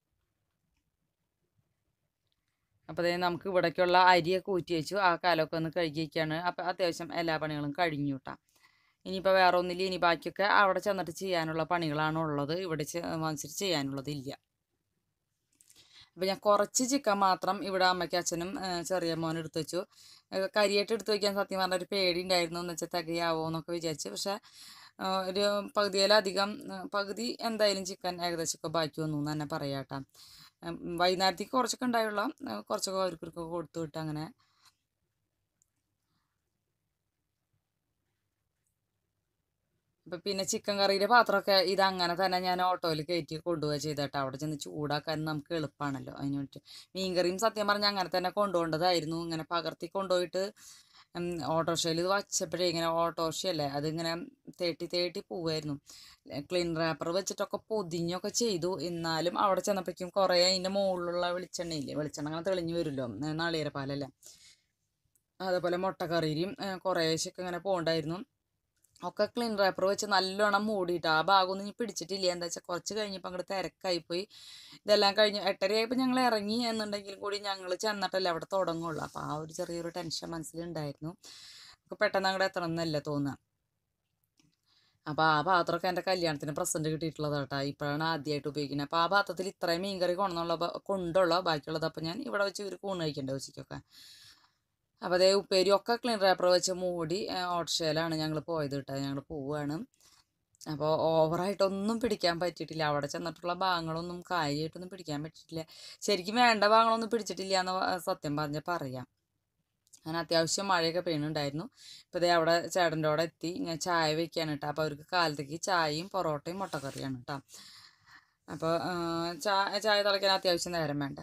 അപ്പോൾ അതേ നമുക്ക് ഇവിടേക്കുള്ള അരിയൊക്കെ ഊറ്റി വെച്ചു ആ കാലമൊക്കെ ഒന്ന് കഴുകി വയ്ക്കുകയാണ് അപ്പോൾ അത്യാവശ്യം എല്ലാ പണികളും കഴിഞ്ഞു കേട്ടോ ഇനിയിപ്പോൾ വേറെ ഒന്നില്ല ഇനി ബാക്കിയൊക്കെ അവിടെ ചെന്നിട്ട് ചെയ്യാനുള്ള പണികളാണ് ഉള്ളത് ഇവിടെ വന്നിട്ട് ചെയ്യാനുള്ളത് ഇല്ല അപ്പോൾ ഞാൻ കുറച്ച് ചിക്കൻ മാത്രം ഇവിടെ അമ്മയ്ക്ക് അച്ഛനും ഏഹ്, ചെറിയ മോനും എടുത്ത് വെച്ചു ഏഹ്, കരിയായിട്ട് എടുത്ത് വയ്ക്കാൻ സത്യം പറഞ്ഞാൽ ഒരു പേടി ഉണ്ടായിരുന്നു എന്ന് വെച്ചാൽ തികയാവോ എന്നൊക്കെ വിചാരിച്ചു പക്ഷേ ഏഹ്, ഒരു പകുതിയിലധികം ഏഹ്, പകുതി എന്തായാലും ചിക്കൻ ഏകദേശമൊക്കെ ബാക്കി വന്നു എന്ന് തന്നെ പറയാം കേട്ടോ വൈകുന്നേരത്തേക്ക് കുറച്ചൊക്കെ ഉണ്ടായുള്ള ഏഹ്, കുറച്ചൊക്കെ അവർക്കൊക്കെ കൊടുത്തു വിട്ട് അങ്ങനെ അപ്പം പിന്നെ ചിക്കൻ കറിയുടെ പാത്രമൊക്കെ ഇത് അങ്ങനെ തന്നെ ഞാൻ ഓട്ടോയിൽ കയറ്റി കൊണ്ടുപോവുക ചെയ്തിട്ട് അവിടെ ചെന്ന് ചൂടാക്കാൻ നമുക്ക് എളുപ്പമാണല്ലോ അതിന് വേണ്ടി മീൻകറിയും സത്യം പറഞ്ഞാൽ അങ്ങനെ തന്നെ കൊണ്ടുപോകേണ്ടതായിരുന്നു ഇങ്ങനെ പകർത്തി കൊണ്ടുപോയിട്ട് ഓട്ടോറിക്ഷയിൽ ഇത് വച്ചപ്പോഴേ ഇങ്ങനെ ഓട്ടോറിക്ഷയല്ലേ അതിങ്ങനെ തേട്ടി തേട്ടി പോവായിരുന്നു ക്ലീൻ റാപ്പർ വെച്ചിട്ടൊക്കെ പൊതിഞ്ഞൊക്കെ ചെയ്തു എന്നാലും അവിടെ ചെന്നപ്പോഴേക്കും കുറേ അതിൻ്റെ മുകളിലുള്ള വെളിച്ചെണ്ണയില്ലേ വെളിച്ചെണ്ണ അങ്ങനെ തെളിഞ്ഞു വരുമല്ലോ നാളികേരപ്പാലല്ലേ അതേപോലെ മുട്ടക്കറിയും കുറേശ്ശൊക്കെ ഇങ്ങനെ പോകണ്ടായിരുന്നു ഒക്കെ ക്ലീൻ റേപ്പർ വെച്ച് നല്ലോണം മൂടിയിട്ട് ആ ഭാഗമൊന്നും ഇനി പിടിച്ചിട്ടില്ല എന്താ വെച്ചാൽ കുറച്ച് കഴിഞ്ഞപ്പോൾ അങ്ങോട്ട് തിരക്കായി പോയി ഇതെല്ലാം കഴിഞ്ഞ് എട്ടരയായപ്പോൾ ഞങ്ങൾ ഇറങ്ങി എന്നുണ്ടെങ്കിലും കൂടി ഞങ്ങൾ ചെന്നിട്ടല്ലേ അവിടെ തുടങ്ങുള്ളൂ അപ്പോൾ ആ ഒരു ചെറിയൊരു ടെൻഷൻ മനസ്സിലുണ്ടായിരുന്നു നമുക്ക് പെട്ടെന്ന് അങ്ങോട്ട് എത്തണം എന്നല്ല തോന്നുക അപ്പോൾ ആ പാത്രമൊക്കെ എൻ്റെ കല്യാണത്തിന് പ്രസൻറ്റ് കിട്ടിയിട്ടുള്ളത് കേട്ടോ ഇപ്പോഴാണ് ആദ്യമായിട്ട് ഉപയോഗിക്കുന്നത് അപ്പോൾ ആ പാത്രത്തിൽ ഇത്രയും മീൻകറി കൊണ്ടുള്ള കൊണ്ടുള്ള ബാക്കിയുള്ളത് അപ്പോൾ ഞാൻ ഇവിടെ വെച്ച് ഒരു കൂണ് കഴിക്കണ്ടേ ഉച്ചയ്ക്കൊക്കെ അപ്പോൾ അതേ ഉപ്പേരി ഒക്കെ ക്ലീൻ റേപ്പർ വെച്ച് മൂടി ഓട്ടോഷയിലാണ് ഞങ്ങൾ പോയത് കേട്ടോ ഞങ്ങൾ പോവുകയാണ് അപ്പോൾ ഓവറായിട്ടൊന്നും പിടിക്കാൻ പറ്റിയിട്ടില്ല അവിടെ ചെന്നിട്ടുള്ള ഭാഗങ്ങളൊന്നും കാര്യമായിട്ടൊന്നും പിടിക്കാൻ പറ്റിയിട്ടില്ല ശരിക്കും വേണ്ട ഭാഗങ്ങളൊന്നും പിടിച്ചിട്ടില്ല എന്ന് വ- സത്യം പറഞ്ഞ് പറയാം അങ്ങനെ അത്യാവശ്യം മഴയൊക്കെ പെയ്യുന്നുണ്ടായിരുന്നു ഇപ്പോൾ ഇതേ അവിടെ ചേട്ടൻ്റെ അവിടെ എത്തി ഞാൻ ചായ വെക്കുകയാണ് കേട്ടോ അപ്പോൾ അവർക്ക് കാലത്തേക്ക് ചായയും പൊറോട്ടയും മുട്ടക്കറിയാണ് കേട്ടോ അപ്പോൾ ചായ ചായ തിളയ്ക്കാൻ അത്യാവശ്യം നേരം വേണ്ട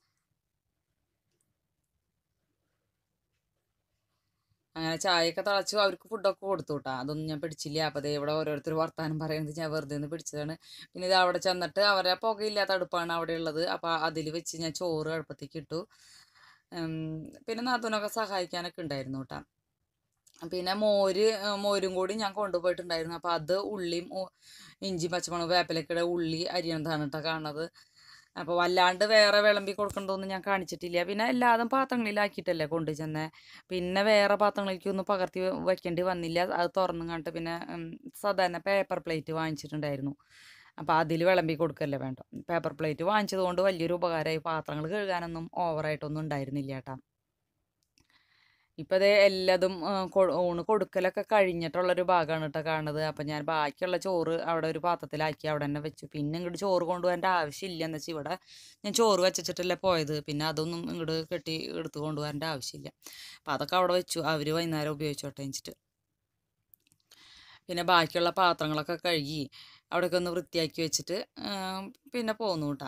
അങ്ങനെ ചായയൊക്കെ തിളച്ചു അവർക്ക് ഫുഡൊക്കെ കൊടുത്തു കേട്ടോ അതൊന്നും ഞാൻ പിടിച്ചില്ല അപ്പോൾ ദേ ഇവിടെ ഓരോരുത്തർ വർത്താനം പറയുന്നത് ഞാൻ വെറുതെ ഒന്ന് പിടിച്ചതാണ് പിന്നെ ഇത് അവിടെ ചെന്നിട്ട് അവരെ പുകയില്ലാത്ത അടുപ്പാണ് അവിടെ ഉള്ളത് അപ്പോൾ അതിൽ വെച്ച് ഞാൻ ചോറ് അടുപ്പത്തേക്ക് ഇട്ടു ഉം, പിന്നെ നാത്തൂനൊക്കെ സഹായിക്കാനൊക്കെ ഉണ്ടായിരുന്നു കേട്ടോ പിന്നെ മോര് ഏഹ് മോരും കൂടി ഞാൻ കൊണ്ടുപോയിട്ടുണ്ടായിരുന്നു അപ്പോൾ അത് ഉള്ളിയും ഉ- ഇഞ്ചി പച്ചമുളക് വേപ്പിലക്കയുടെ ഉള്ളി അരിയണതാണ് കേട്ടോ കാണുന്നത് അപ്പോൾ വല്ലാണ്ട് വേറെ വിളമ്പി കൊടുക്കണ്ടതൊന്നും ഞാൻ കാണിച്ചിട്ടില്ല പിന്നെ എല്ലാതും പാത്രങ്ങളിലാക്കിയിട്ടല്ലേ കൊണ്ടു ചെന്നേ പിന്നെ വേറെ പാത്രങ്ങളിലേക്കൊന്നും പകർത്തി വെ- വെക്കേണ്ടി വന്നില്ല അത് തുറന്നും കണ്ടിട്ട് പിന്നെ ഉം, സാധാരണ പേപ്പർ പ്ലേറ്റ് വാങ്ങിച്ചിട്ടുണ്ടായിരുന്നു അപ്പോൾ അതിൽ വിളമ്പി കൊടുക്കല്ലേ വേണ്ട പേപ്പർ പ്ലേറ്റ് വാങ്ങിച്ചത് കൊണ്ട് വലിയൊരു ഉപകാരമായി പാത്രങ്ങൾ കഴുകാനൊന്നും ഓവറായിട്ടൊന്നും ഉണ്ടായിരുന്നില്ല കേട്ടോ ഇപ്പം അതേ എല്ലാതും ആ, കൊ- ഊണ് കൊടുക്കലൊക്കെ കഴിഞ്ഞിട്ടുള്ളൊരു ഭാഗമാണ് കേട്ടോ കാണുന്നത് അപ്പം ഞാൻ ബാക്കിയുള്ള ചോറ് അവിടെ ഒരു പാത്രത്തിലാക്കി അവിടെ തന്നെ വെച്ചു പിന്നെ ഇങ്ങോട്ട് ചോറ് കൊണ്ടുപോകേണ്ട ആവശ്യമില്ല എന്ന് വെച്ചാൽ ഇവിടെ ഞാൻ ചോറ് വെച്ചിട്ടല്ലേ പോയത് പിന്നെ അതൊന്നും ഇങ്ങോട്ട് കെട്ടി എടുത്ത് കൊണ്ടുപോകേണ്ട ആവശ്യമില്ല അപ്പം അതൊക്കെ അവിടെ വെച്ചു അവർ വൈകുന്നേരം ഉപയോഗിച്ചോട്ടെ വെച്ചിട്ട് പിന്നെ ബാക്കിയുള്ള പാത്രങ്ങളൊക്കെ കഴുകി അവിടെയൊക്കെ ഒന്ന് വൃത്തിയാക്കി വെച്ചിട്ട് ആ, പിന്നെ പോന്നു കേട്ടോ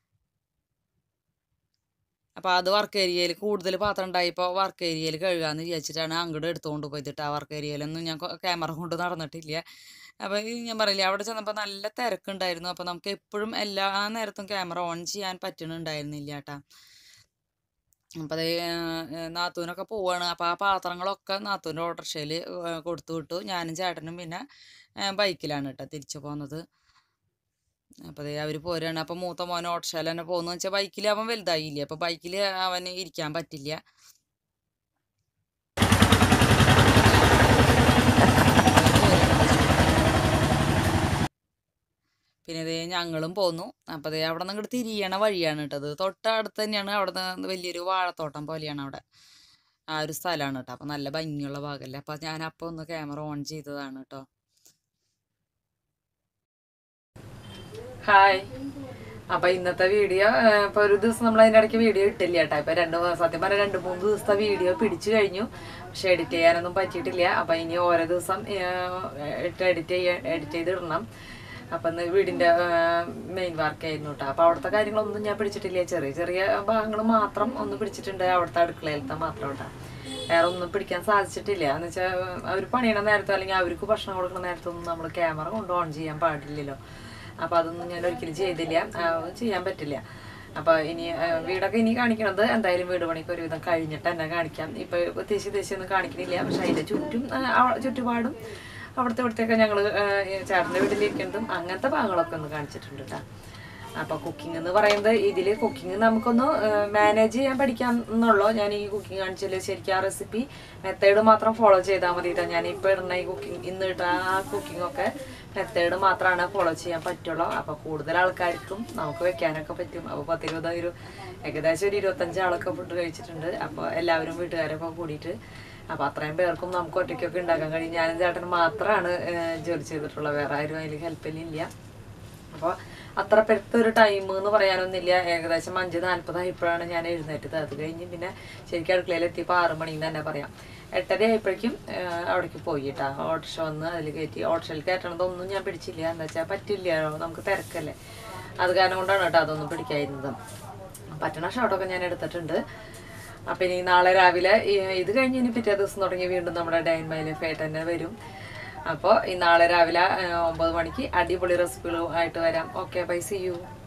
അപ്പോൾ അത് വർക്ക് ഏരിയയിൽ കൂടുതൽ പാത്രം ഉണ്ടായപ്പോൾ വർക്ക് ഏരിയയിൽ കഴുകാമെന്ന് വിചാരിച്ചിട്ടാണ് അങ്ങോട്ട് എടുത്തുകൊണ്ട് പോയിട്ട് ആ വർക്ക് ഏരിയയിലൊന്നും ഞാൻ ക്യാമറ കൊണ്ട് നടന്നിട്ടില്ല അപ്പോൾ ഈ ഞാൻ പറയില്ലേ അവിടെ ചെന്നപ്പോൾ നല്ല തിരക്കുണ്ടായിരുന്നു അപ്പോൾ നമുക്ക് എപ്പോഴും എല്ലാ നേരത്തും ക്യാമറ ഓൺ ചെയ്യാൻ പറ്റണുണ്ടായിരുന്നില്ല കേട്ടാ അപ്പോൾ അതേ നാത്തൂനൊക്കെ പോവാണ് അപ്പോൾ ആ പാത്രങ്ങളൊക്കെ നാത്തൂൻ്റെ ഓട്ടോറിക്ഷയിൽ കൊടുത്തു വിട്ടു ഞാനും ചേട്ടനും പിന്നെ ആ, ബൈക്കിലാണ് കേട്ടോ തിരിച്ചു പോകുന്നത് അപ്പോൾ ദേ അവർ പോരുകയാണ് അപ്പോൾ മൂത്ത മോൻ ഓട്ടോറിക്ഷയിൽ തന്നെ പോകുന്നു വെച്ചാൽ ബൈക്കിൽ അവൻ വലുതായില്ലേ അപ്പോൾ ബൈക്കിൽ അവന് ഇരിക്കാൻ പറ്റില്ല പിന്നെ ദേ ഞങ്ങളും പോന്നു അപ്പോൾ ദേ അവിടെ നിന്ന് ഇങ്ങോട്ട് തിരിയണ വഴിയാണ് കേട്ടത് തൊട്ടടുത്ത് തന്നെയാണ് അവിടെ നിന്ന് വലിയൊരു വാഴത്തോട്ടം പോലെയാണ് അവിടെ ആ ഒരു സ്ഥലമാണ് കേട്ടോ അപ്പോൾ നല്ല ഭംഗിയുള്ള ഭാഗമല്ലേ അപ്പോൾ ഞാൻ അപ്പോൾ ഒന്ന് ക്യാമറ ഓൺ ചെയ്തതാണ് കേട്ടോ ഹായ് അപ്പൊ ഇന്നത്തെ വീഡിയോ ഇപ്പൊ ഒരു ദിവസം നമ്മൾ അതിന്റെ ഇടയ്ക്ക് വീഡിയോ ഇട്ടില്ല കേട്ടോ ഇപ്പൊ രണ്ട് മൂന്ന് സത്യം പറഞ്ഞാൽ രണ്ട് മൂന്ന് ദിവസത്തെ വീഡിയോ പിടിച്ചു കഴിഞ്ഞു പക്ഷെ എഡിറ്റ് ചെയ്യാനൊന്നും പറ്റിയിട്ടില്ല അപ്പൊ ഇനി ഓരോ ദിവസം എഡിറ്റ് ചെയ്യാൻ എഡിറ്റ് ചെയ്ത് ഇടണം അപ്പം ഇന്ന് വീടിൻ്റെ മെയിൻ വർക്കായിരുന്നു കേട്ടോ അപ്പോൾ അവിടുത്തെ കാര്യങ്ങളൊന്നും ഞാൻ പിടിച്ചിട്ടില്ല ചെറിയ ചെറിയ ഭാഗങ്ങൾ മാത്രം ഒന്ന് പിടിച്ചിട്ടുണ്ട് അവിടുത്തെ അടുക്കളയിലത്തെ മാത്രം കേട്ടോ വേറെ ഒന്നും പിടിക്കാൻ സാധിച്ചിട്ടില്ല എന്ന് വെച്ചാൽ അവർ പണിയണ നേരത്തോ അല്ലെങ്കിൽ അവർക്ക് ഭക്ഷണം കൊടുക്കുന്ന നേരത്തൊന്നും നമ്മൾ ക്യാമറ കൊണ്ട് ഓൺ ചെയ്യാൻ പാടില്ലല്ലോ അപ്പോൾ അതൊന്നും ഞാൻ ഒരിക്കലും ചെയ്തില്ല ആ, അത് ചെയ്യാൻ പറ്റില്ല അപ്പോൾ ഇനി ആ, വീടൊക്കെ ഇനി കാണിക്കണത് എന്തായാലും വീട് പണിക്ക് ഒരുവിധം കഴിഞ്ഞിട്ട് തന്നെ കാണിക്കാം ഇപ്പോൾ തേശി തേശി ഒന്നും കാണിക്കണില്ല പക്ഷെ അതിൻ്റെ ചുറ്റും ആ, ആ ചുറ്റുപാടും അവിടുത്തെ ഇവിടുത്തെയൊക്കെ ഞങ്ങൾ ചേട്ടൻ്റെ വീട്ടിലിരിക്കുന്നതും അങ്ങനത്തെ ഭാഗങ്ങളൊക്കെ ഒന്ന് കാണിച്ചിട്ടുണ്ട് കേട്ടോ അപ്പൊ കുക്കിംഗ് എന്ന് പറയുന്നത് ഇതില് കുക്കിംഗ് നമുക്കൊന്ന് മാനേജ് ചെയ്യാൻ പഠിക്കാം എന്നുള്ളൂ ഞാൻ ഈ കുക്കിംഗ് കാണിച്ചാല് ശരിക്കും ആ റെസിപ്പി മെത്തേഡ് മാത്രം ഫോളോ ചെയ്താൽ മതി ട്ടോ. ഞാൻ ഇപ്പൊ ഇടുന്ന ഈ കുക്കിംഗ് ഇന്ന് ഇട്ട ആ കുക്കിംഗ് ഒക്കെ മെത്തേഡ് മാത്രമാണ് ഫോളോ ചെയ്യാൻ പറ്റുള്ളൂ അപ്പൊ കൂടുതൽ ആൾക്കാർക്കും നമുക്ക് വെക്കാനൊക്കെ പറ്റും അപ്പൊ പത്തിരുപത് ഒരു ഏകദേശം ഒരു ഇരുപത്തഞ്ച് ആളൊക്കെ ഫുഡ് കഴിച്ചിട്ടുണ്ട് അപ്പൊ എല്ലാവരും വീട്ടുകാരൊക്കെ കൂടിയിട്ട് അപ്പൊ അത്രയും പേർക്കും നമുക്ക് ഒറ്റയ്ക്കൊക്കെ ഉണ്ടാക്കാൻ കഴിയും ഞാനും ചേട്ടനും മാത്രമാണ് ജോലി ചെയ്തിട്ടുള്ളത് വേറെ ആരും അതിൽ ഹെൽപ്പിലില്ല അപ്പോൾ അത്ര പെരുത്ത ഒരു ടൈം എന്ന് പറയാനൊന്നുമില്ല ഏകദേശം അഞ്ച് നാല്പതായപ്പോഴാണ് ഞാൻ എഴുന്നേറ്റത് അത് കഴിഞ്ഞ് പിന്നെ ശരിക്കും അടുക്കളയിൽ എത്തിയപ്പോൾ ആറ് മണിന്ന് തന്നെ പറയാം എട്ടര ആയപ്പോഴേക്കും അവിടേക്ക് പോയി കേട്ടോ ഓട്ടോറിക്ഷ വന്ന് അതിൽ കയറ്റി ഓട്ടോറിക്ഷയിൽ കയറ്റണതൊന്നും ഞാൻ പിടിച്ചില്ല എന്താ വെച്ചാൽ പറ്റില്ല നമുക്ക് തിരക്കല്ലേ അത് കാരണം കൊണ്ടാണ് കേട്ടോ അതൊന്നും പിടിക്കാതിരുന്നത് പറ്റണ ഷോട്ടൊക്കെ ഞാൻ എടുത്തിട്ടുണ്ട് അപ്പം ഇനി നാളെ രാവിലെ ഈ- ഇത് കഴിഞ്ഞ് ഇനി പിറ്റേ ദിവസം തുടങ്ങി വീണ്ടും നമ്മുടെ ഡൈൻ മൈ ലൈഫ് ആയിട്ട് തന്നെ വരും അപ്പോൾ ഈ നാളെ രാവിലെ ആ, ഒമ്പത് മണിക്ക് അടിപൊളി റെസിപ്പികളും ആയിട്ട് വരാം ഓക്കെ ബൈ സി യു